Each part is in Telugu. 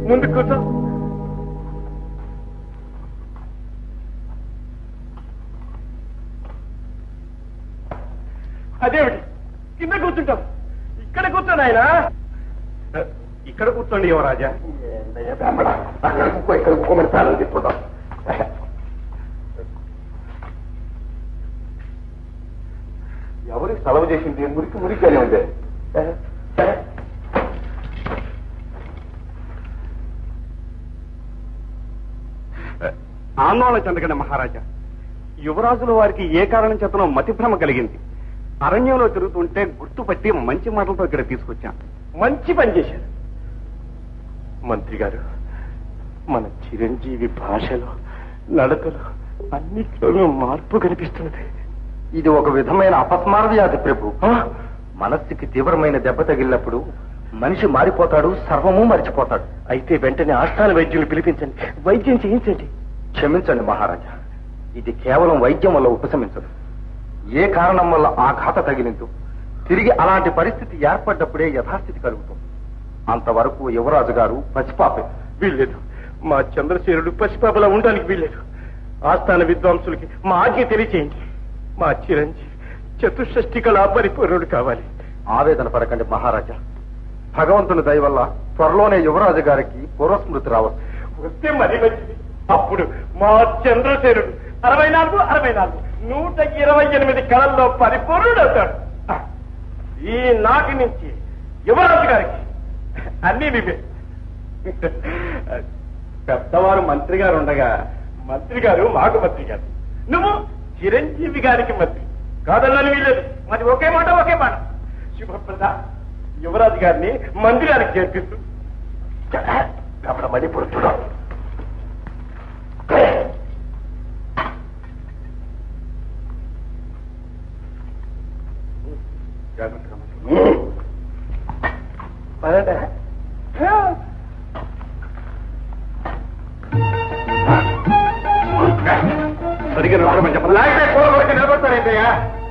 ముందు కూర్చో అదేమిటి కింద కూర్చుంటాం ఇక్కడ కూర్చోండి ఆయన ఇక్కడ కూర్చోండి యువరాజా అక్కడ ఇంకో ఇక్కడ ఇంకో ప్రాణం తిప్పుదాం ఎవరికి సెలవు చేసింది మురికి మురికనే ఉంది ఆందోళన చెందకండి మహారాజా యువరాజుల వారికి ఏ కారణం చేతనో మతిభ్రమ కలిగింది అరణ్యంలో తిరుగుతుంటే గుర్తుపట్టి మంచి మాటలతో ఇక్కడ తీసుకొచ్చాను మంచి పని చేశారు మంత్రి గారు మన చిరంజీవి భాషలో నడకలో అన్నిట్లోనూ మార్పు కనిపిస్తున్నది ఇది ఒక విధమైన అపస్మార వ్యాధి ప్రభు మనస్సుకి తీవ్రమైన దెబ్బ తగిలినప్పుడు మనిషి మారిపోతాడు సర్వము మరిచిపోతాడు అయితే వెంటనే ఆస్థాన వైద్యులు పిలిపించండి వైద్యం చేయించండి క్షమించండి మహారాజా ఇది కేవలం వైద్యం వల్ల ఉపశమించదు ఏ కారణం వల్ల ఆఘాత తగిలిందో తిరిగి అలాంటి పరిస్థితి ఏర్పడ్డప్పుడే యథాస్థితి కలుగుతుంది అంతవరకు యువరాజు గారు పసిపాపే వీల్లేదు మా చంద్రశేరుడు పసిపాపలా ఉండడానికి వీల్లేదు ఆస్థాన విద్వాంసులకి మా ఆజ్ఞ తెలియచేయండి మా చిరంజీవి చతుషష్ఠి కళా పరిపూర్ణుడు కావాలి ఆవేదన పడకండి మహారాజా భగవంతుని దయ వల్ల త్వరలోనే యువరాజు గారికి పూర్వస్మృతి రావచ్చు వస్తే మరీ మంచిది అప్పుడు మా చంద్రసేనుడు అరవై నాలుగు అరవై నాలుగు నూట ఇరవై ఎనిమిది కళల్లో పరిపూర్ణుడు అవుతాడు ఈ నాటి నుంచి యువరాజు గారికి అన్నీ మీవే పెద్దవారు మంత్రి గారు ఉండగా మంత్రి గారు మాకు మంత్రి గారు నువ్వు చిరంజీవి గారికి మంత్రి కాదన్నాను వీలేదు మరి ఒకే మాట ఒకే మాట శుభప్రద యువరాజు గారిని మందిరానికి చేర్పిస్తూ అప్పుడు మళ్ళీ పుడుతున్నా సరిగ్గా నిలబడమని చెప్పండి లేకపోతే కూర కొడుకు నిలబడతారేంటయ్యా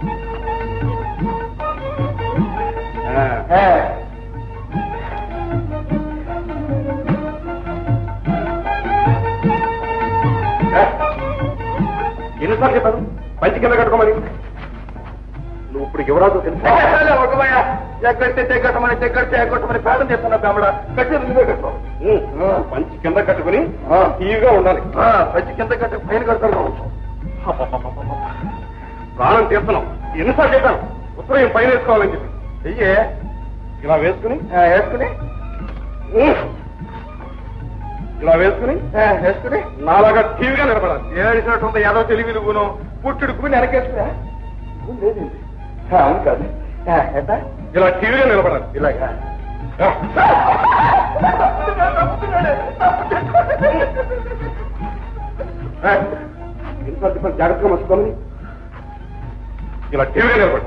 ఎన్నిసార్లు చెప్పాను పంచి కింద కట్టుకోమని నువ్వు ఇప్పుడు యువరాజు తెలుసు ఎక్కడితే తెగట్టమని తెగడితే ఎగ్గొట్టమని పేదం చేస్తున్నా బెమ్మడ కట్టి నువ్వే కట్టుకో పంచి కింద కట్టుకుని తీవిగా ఉండాలి పచ్చి కింద కట్ట పైన కడతారు ప్రాణం తీస్తున్నాం ఎన్నిసార్లు చెప్పాను ఉత్తరం పైన వేసుకోవాలని చెప్పి చెయ్యే ఇలా వేసుకుని వేసుకుని ఇలా వేసుకుని వేసుకుని నాలాగా టీవీగా నిలబడాలి ఏడిసినట్టు ఉంది ఏదో తెలివి నువ్వును పుట్టుడుకు వెనకేసుకురా అవును కాదు ఎట్టా ఇలా టీవీగా నిలబడాలి ఇలాగా ఎన్నిసార్లు చెప్పాను జాగ్రత్తగా మర్చిపోమని ఇలా టీవీగా నిలబడి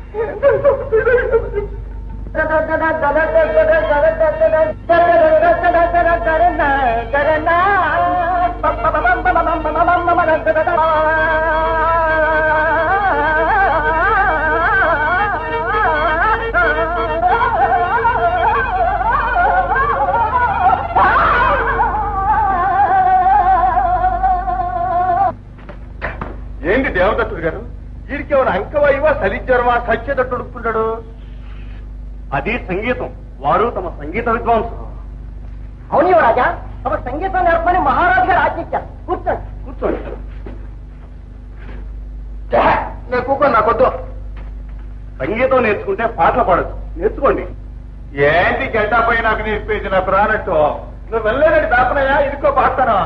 ఏంటి దేవదత్తుడు గారు వీడికి ఎవరు అంకవాయువా సలిజ్వరమా సత్యదట్టు ఉడుకుతున్నాడు అది సంగీతం వారు తమ సంగీత విద్వాంసులు అవును యువరాజా తమ సంగీతం నేర్పని మహారాజు గారు ఆజ్ఞించారు కూర్చోండి కూర్చోండి నేను కూకో నాకొద్దు సంగీతం నేర్చుకుంటే పాటలు పాడచ్చు నేర్చుకోండి ఏంటి గడ్డపై నాకు నేర్పేసిన ప్రాణట్టు నువ్వు వెళ్ళలేదండి దాపనయ్యా ఇదికో పాడతాను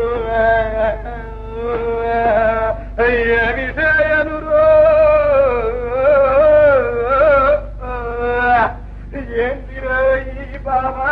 ఏమి చేయనురో ఏంటిరో ఈ బాబా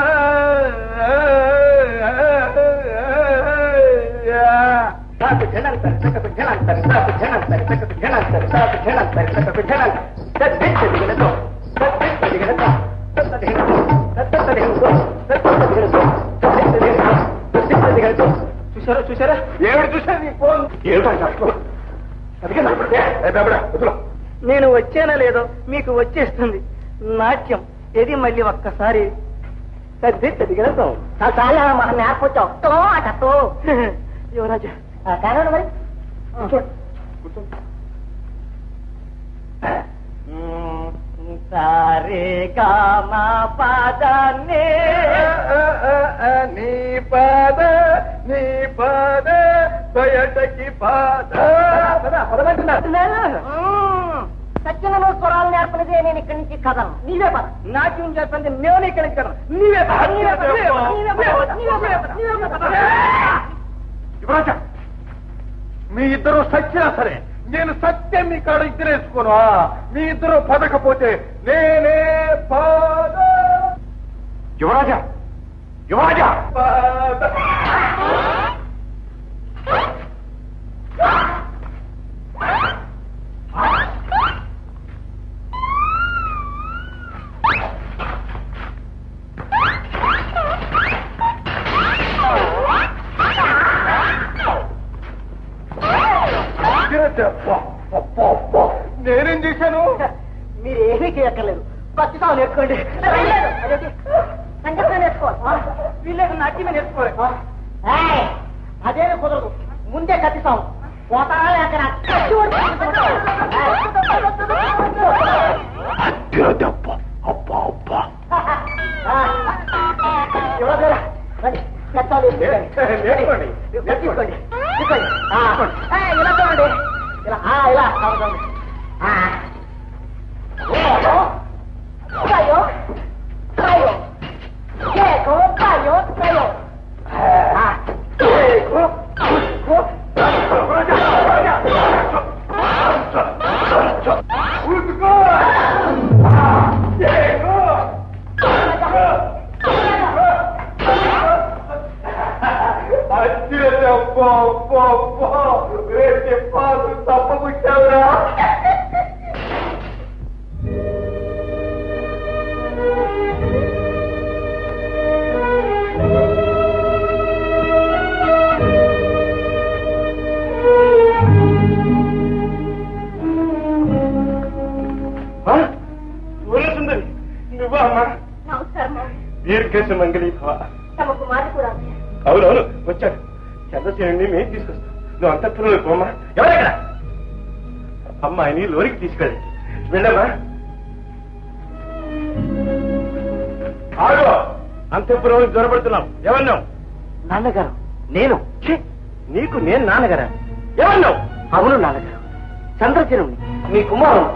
నాకు జనంతరి చక్కకు జనంతరి నాకు జనంతరి చక్కకు జనంతరి నాకు జనంతరి చక్కకు జనంతరి తద్దిగలతో తద్దిగలతో తద్దిగలతో తద్దిగలతో తద్దిగలతో తద్దిగలతో చూసారా చూసారా ఏమిటి చూసాను నీ ఫోన్ ఏమిటో అందుకే నడపడితే వదిలో నేను వచ్చానో లేదో మీకు వచ్చేస్తుంది నాట్యం ఇది మళ్ళీ ఒక్కసారి సర్ది చదివిగలుగుతాం చాలా చాలా మన నేర్పొచ్చావు తో అట తో యువరాజు కానీ మరి సరే కామా పదనే నీ పాద నీ పాద బయటకి పాద సత్యనలో స్వరాలు నేర్పనిదే నేను ఇక్కడి నుంచి కథను నీవే పద నాట్యం చేస్తుంది నేను ఇక్కడి నుంచి కథను నీవే పద నీవే పద నీవే పద నీవే పద నీవే పద నీవే పద యువరాజా మీ ఇద్దరు సచ్చినా సరే నేను సత్యం మీ కాడ ఇద్దరేసుకోను మీ ఇద్దరు పదకపోతే నేనే పాద యువరాజా యువరాజా పాద నేనేం చేశాను మీరు ఏమీ చేయక్కర్లేదు ప్రస్తుతం నేర్చుకోండి సంగీతం నేర్చుకోవాలి వీళ్ళకి నాట్యమే నేర్చుకోవాలి ఏయ్, అదేమి కుదరదు ముందే కత్తిస్తాం పోతారా లేక నా కత్తి వరకు ఆ, యువకులారా, రండి, కట్టాలి. నేర్చుకోండి. తీసుకోండి, తీసుకోండి. ఆ, ఏయ్, ఇలా చూడండి ఇలా ఆ, ఇలా చూడండి. ఆ. ఏదో, కాయో, కాయో. ఏదో, కాయో, కాయో. ఆ. ఏదో, ఏదో. తప్పముచ్చావురా సూర్యసుందరి నువ్వా అమ్మా నమస్కారం దీర్ఘ మంగళి భవ తమ కుమారుడు కూడా అవునవును వచ్చాడు చంద్రసేనుడిని మేము తీసుకొస్తాం నువ్వు అంతఃపురంలో పోమ్మా ఎవరెక్కడ అమ్మాయిని లోనికి తీసుకెళ్ళి వెళ్ళమ్మా ఆగు అంతఃపురంలో జ్వరపడుతున్నావు ఎవరినావు నాన్నగారు నేను ఛీ, నీకు నేను నాన్నగారా ఎవరినావు అవును నాన్నగారు చంద్రచరుణ్ణి మీ కుమారుడు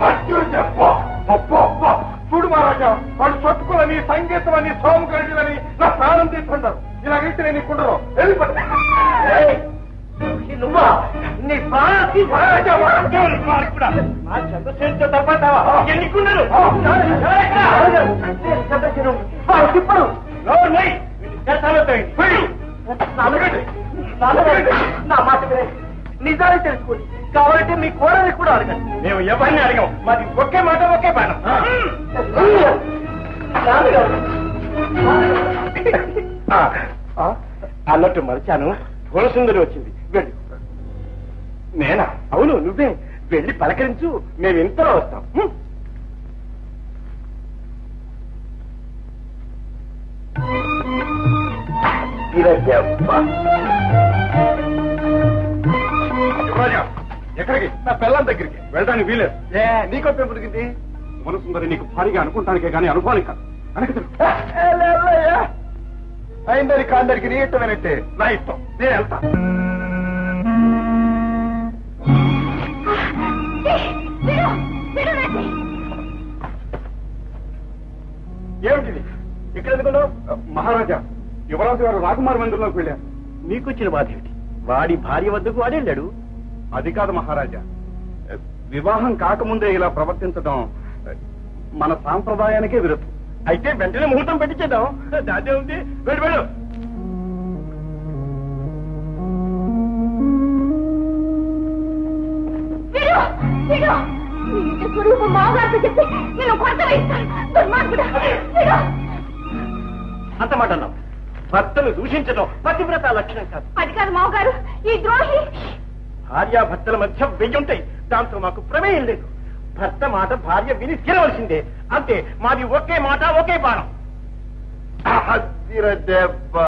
చూడు మహారాజా వాళ్ళు చట్టుకోవాలని సంగీతం అని సోమగడిలని నా ప్రాణం తీసుకుంటారు ఇలాగైతే నేను ఇక్కడరు వెళ్ళిపోతా నువ్వా నీ ప్రాణానికి మహారాజా కూడా నా చంద్రసేనుతో తప్పంటావా ఎన్నికున్నారు చంద్రచరుణ్ణి వాడు తిప్పడు నాన్నగారు నాన్నగారు నా మాట వినండి నిజాలు తెలుసుకోండి కావాలంటే మీ కోడల్ని కూడా అడగండి మేము ఎవరిని అడిగాం మాది ఒకే మాట ఒకే బాణం నాన్నగారు ఆ, ఆ, అన్నట్టు మరిచాను గుణసుందరి వచ్చింది వెళ్ళు నేనా అవును నువ్వే వెళ్ళి పలకరించు మేము ఇంతలో వస్తాం హ్మ్. యువరాజా, ఎక్కడికి నా పిల్లల దగ్గరికి వెళ్ళడానికి వీలేదు ఏ నీకో పెంపుడికి గుణసుందరి నీకు భారీగా అనుకుంటానికే కానీ అనుభవానికి కాదు వెనక్కి తిరుగు. అయిందని కాందరికి నీ ఇష్టమేనంటే నా ఇష్టం నేను వెళ్తా ఏమిటిది ఇక్కడ ఎందుకున్నావు మహారాజా యువరాజు గారు రాకుమార్ మందిరంలోకి వెళ్ళారు నీకొచ్చిన బాధ ఏమిటి వాడి భార్య వద్దకు వాడెళ్ళాడు అది కాదు మహారాజా వివాహం కాకముందే ఇలా ప్రవర్తించడం మన సాంప్రదాయానికే విరుద్ధం అయితే వెంటనే ముహూర్తం పెట్టించేద్దాం దాదే ఉంది వెళ్ళు వెళ్ళు విడు విడు నీ ఇంటి స్వరూపం మామగారితో చెప్తే నేను కొరత వేస్తాను దుర్మార్గుడా విడు అంత మాట అన్నావు భర్తను దూషించడం పతివ్రత లక్షణం కాదు అది కాదు మామగారు ఈ ద్రోహి భార్యాభర్తల మధ్య వెయ్యుంటాయి దాంతో మాకు ప్రమేయం లేదు భర్త మాట భార్య విని తీరవలసిందే అంతే మాది ఒకే మాట ఒకే బాణం హద్దిర దెబ్బ